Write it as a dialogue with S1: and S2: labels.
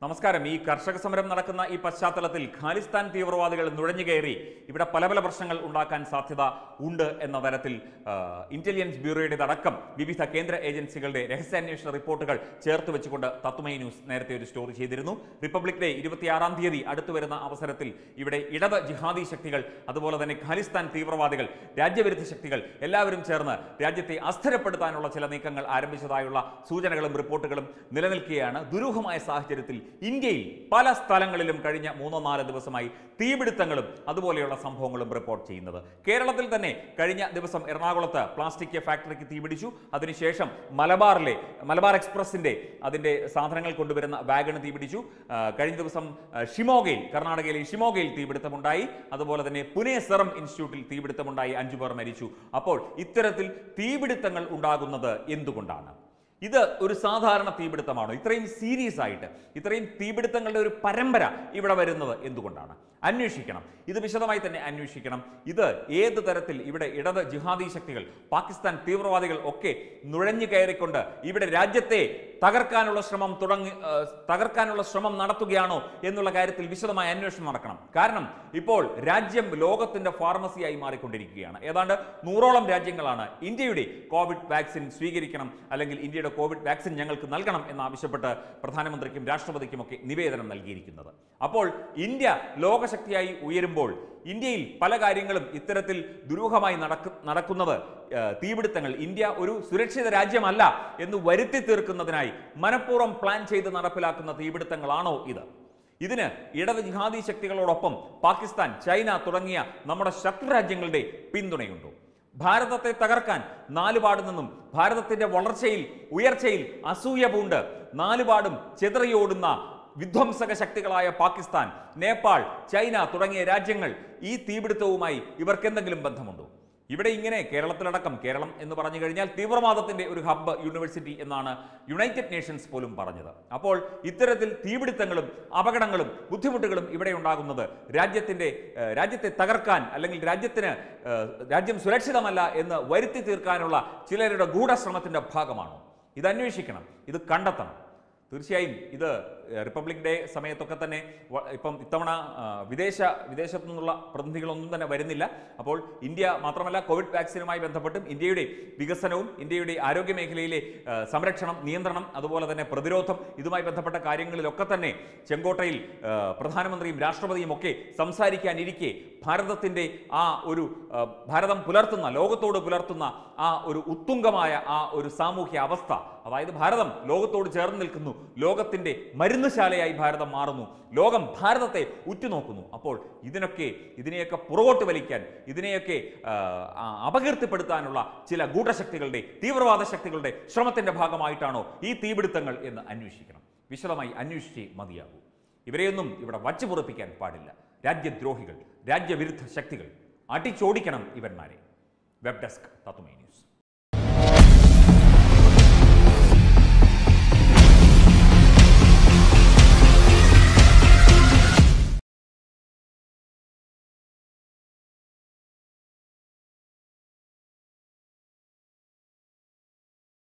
S1: നമസ്കാരം ഈ കർഷക സമരം നടക്കുന്ന ഈ പശ്ചാത്തലത്തിൽ ഖാലിസ്ഥാൻ തീവ്രവാദികൾ നുഴഞ്ഞു കയറി ഇവിടെ പല പല പ്രശ്നങ്ങൾ ഉണ്ടാക്കാൻ സാധ്യത ഉണ്ട് എന്ന തരത്തിൽ ആ, ഇന്റലിജൻസ് ബ്യൂറോയുടേതടക്കം വിവിധ കേന്ദ്ര ഏജൻസികളുടെ രഹസ്യാന്വേഷണ റിപ്പോർട്ടുകൾ ചേർത്ത് വെച്ചുകൊണ്ട് തത്തുമൈ ന്യൂസ് നേരത്തെ ഒരു സ്റ്റോറി ചെയ്തിരുന്നു റിപ്പബ്ലിക് ഡേ ഇരുപത്തിയാറാം തീയതി അടുത്തു വരുന്ന അവസരത്തിൽ ഇവിടെ ഇടത് ജിഹാദി ശക്തികൾ അതുപോലെ തന്നെ ഖാലിസ്ഥാൻ തീവ്രവാദികൾ രാജ്യവിരുദ്ധ ശക്തികൾ എല്ലാവരും ചേർന്ന് രാജ്യത്തെ അസ്ഥിരപ്പെടുത്താനുള്ള ചില നീക്കങ്ങൾ ആരംഭിച്ചതായുള്ള സൂചനകളും റിപ്പോർട്ടുകളും നിലനിൽക്കുകയാണ് ദുരൂഹമായ സാഹചര്യത്തിൽ ഇന്ത്യയിൽ പല സ്ഥലങ്ങളിലും കഴിഞ്ഞ മൂന്നോ നാല് ദിവസമായി തീപിടുത്തങ്ങളും അതുപോലെയുള്ള സംഭവങ്ങളും റിപ്പോർട്ട് ചെയ്യുന്നത് കേരളത്തിൽ തന്നെ കഴിഞ്ഞ ദിവസം എറണാകുളത്ത് പ്ലാസ്റ്റിക് ഫാക്ടറിക്ക് തീപിടിച്ചു അതിനുശേഷം മലബാറിലെ മലബാർ എക്സ്പ്രസിന്റെ അതിന്റെ സാധനങ്ങൾ കൊണ്ടുവരുന്ന വാഗണ് തീപിടിച്ചു ആ, കഴിഞ്ഞ ദിവസം ആ, ഷിമോഗയിൽ കർണാടകയിലെ ഷിമോഗയിൽ തീപിടുത്തമുണ്ടായി അതുപോലെ തന്നെ പുനെ സെറം ഇൻസ്റ്റിറ്റ്യൂട്ടിൽ തീപിടുത്തമുണ്ടായി അഞ്ചു പേർ മരിച്ചു അപ്പോൾ ഇത്തരത്തിൽ തീപിടുത്തങ്ങൾ ഉണ്ടാകുന്നത് എന്തുകൊണ്ടാണ് ഇത് ഒരു സാധാരണ തീപിടുത്തമാണോ ഇത്രയും സീരിയസ് ആയിട്ട് ഇത്രയും തീപിടുത്തങ്ങളുടെ ഒരു പരമ്പര ഇവിടെ വരുന്നത് എന്തുകൊണ്ടാണ് അന്വേഷിക്കണം ഇത് വിശദമായി തന്നെ അന്വേഷിക്കണം ഇത് ഏത് തരത്തിൽ ഇവിടെ ഇടത് ജിഹാദി ശക്തികൾ പാകിസ്ഥാൻ തീവ്രവാദികൾ ഒക്കെ നുഴഞ്ഞു കയറിക്കൊണ്ട് ഇവിടെ രാജ്യത്തെ തകർക്കാനുള്ള ശ്രമം തുടങ്ങി ആ, തകർക്കാനുള്ള ശ്രമം നടത്തുകയാണോ എന്നുള്ള കാര്യത്തിൽ വിശദമായ അന്വേഷണം നടക്കണം കാരണം ഇപ്പോൾ രാജ്യം ലോകത്തിന്റെ ഫാർമസിയായി മാറിക്കൊണ്ടിരിക്കുകയാണ് ഏതാണ്ട് നൂറോളം രാജ്യങ്ങളാണ് ഇന്ത്യയുടെ കോവിഡ് വാക്സിൻ സ്വീകരിക്കണം അല്ലെങ്കിൽ ഇന്ത്യയുടെ കോവിഡ് വാക്സിൻ ഞങ്ങൾക്ക് നൽകണം എന്നാവശ്യപ്പെട്ട് പ്രധാനമന്ത്രിക്കും രാഷ്ട്രപതിക്കുമൊക്കെ നിവേദനം നൽകിയിരിക്കുന്നത് അപ്പോൾ ഇന്ത്യ ലോകശക്തിയായി ഉയരുമ്പോൾ ഇന്ത്യയിൽ പല കാര്യങ്ങളും ഇത്തരത്തിൽ ദുരൂഹമായി നടക്കു നടക്കുന്നത് ആ, തീപിടുത്തങ്ങൾ ഇന്ത്യ ഒരു സുരക്ഷിത രാജ്യമല്ല എന്ന് വരുത്തി തീർക്കുന്നതിനായി മനഃപൂർവ്വം പ്ലാൻ ചെയ്ത് നടപ്പിലാക്കുന്ന തീപിടുത്തങ്ങളാണോ ഇത് ഇതിന് ഇടത് ജിഹാദി ശക്തികളോടൊപ്പം പാകിസ്ഥാൻ ചൈന തുടങ്ങിയ നമ്മുടെ ശത്രു രാജ്യങ്ങളുടെ പിന്തുണയുണ്ടോ ഭാരതത്തെ തകർക്കാൻ നാലുപാട് നിന്നും ഭാരതത്തിന്റെ വളർച്ചയിൽ ഉയർച്ചയിൽ അസൂയ പൂണ്ട് നാലുപാടും ചെതറിയോടുന്ന വിധ്വംസക ശക്തികളായ പാകിസ്ഥാൻ നേപ്പാൾ ചൈന തുടങ്ങിയ രാജ്യങ്ങൾ ഈ തീപിടുത്തവുമായി ഇവർക്ക് എന്തെങ്കിലും ബന്ധമുണ്ടോ ഇവിടെ ഇങ്ങനെ കേരളത്തിലടക്കം കേരളം എന്ന് പറഞ്ഞു കഴിഞ്ഞാൽ തീവ്രവാദത്തിന്റെ ഒരു ഹബ്ബ് യൂണിവേഴ്സിറ്റി എന്നാണ് യുണൈറ്റഡ് നേഷൻസ് പോലും പറഞ്ഞത് അപ്പോൾ ഇത്തരത്തിൽ തീപിടുത്തങ്ങളും അപകടങ്ങളും ബുദ്ധിമുട്ടുകളും ഇവിടെ ഉണ്ടാകുന്നത് രാജ്യത്തിന്റെ ഏഹ്, രാജ്യത്തെ തകർക്കാൻ അല്ലെങ്കിൽ രാജ്യത്തിന് ഏഹ്, രാജ്യം സുരക്ഷിതമല്ല എന്ന് വരുത്തി തീർക്കാനുള്ള ചിലരുടെ ഗൂഢശ്രമത്തിന്റെ ഭാഗമാണോ ഇത് അന്വേഷിക്കണം ഇത് കണ്ടെത്തണം തീർച്ചയായും ഇത് ഏഹ്, റിപ്പബ്ലിക് ഡേ സമയത്തൊക്കെ തന്നെ വ- ഇപ്പം ഇത്തവണ ആ, വിദേശ വിദേശത്തു നിന്നുള്ള പ്രതിനിധികളൊന്നും തന്നെ വരുന്നില്ല അപ്പോൾ ഇന്ത്യ മാത്രമല്ല കോവിഡ് വാക്സിനുമായി ബന്ധപ്പെട്ടും ഇന്ത്യയുടെ വികസനവും ഇന്ത്യയുടെ ആരോഗ്യ മേഖലയിലെ ആ, സംരക്ഷണം നിയന്ത്രണം അതുപോലെ തന്നെ പ്രതിരോധം ഇതുമായി ബന്ധപ്പെട്ട കാര്യങ്ങളിലൊക്കെ തന്നെ ചെങ്കോട്ടയിൽ ആ, പ്രധാനമന്ത്രിയും രാഷ്ട്രപതിയും ഒക്കെ സംസാരിക്കാനിരിക്കെ ഭാരതത്തിൻ്റെ ആ ഒരു ആ, ഭാരതം പുലർത്തുന്ന ലോകത്തോട് പുലർത്തുന്ന ആ ഒരു ഉത്തുംഗമായ ആ ഒരു സാമൂഹ്യ അവസ്ഥ അതായത് ഭാരതം ലോകത്തോട് ചേർന്ന് നിൽക്കുന്നു ലോകത്തിന്റെ മരുന്നുശാലയായി ഭാരതം മാറുന്നു ലോകം ഭാരതത്തെ ഉറ്റുനോക്കുന്നു അപ്പോൾ ഇതിനൊക്കെ ഇതിനെയൊക്കെ പുറകോട്ട് വലിക്കാൻ ഇതിനെയൊക്കെ ആ, ആ, അപകീർത്തിപ്പെടുത്താനുള്ള ചില ഗൂഢശക്തികളുടെ തീവ്രവാദ ശക്തികളുടെ ശ്രമത്തിന്റെ ഭാഗമായിട്ടാണോ ഈ തീപിടുത്തങ്ങൾ എന്ന് അന്വേഷിക്കണം വിശദമായി അന്വേഷിച്ചേ മതിയാകൂ ഇവരെയൊന്നും ഇവിടെ വച്ചു പുറപ്പിക്കാൻ പാടില്ല രാജ്യദ്രോഹികൾ രാജ്യവിരുദ്ധ ശക്തികൾ അടിച്ചോടിക്കണം ഇവന്മാരെ വെബ് ഡെസ്ക് തത്തുമൈ ന്യൂസ്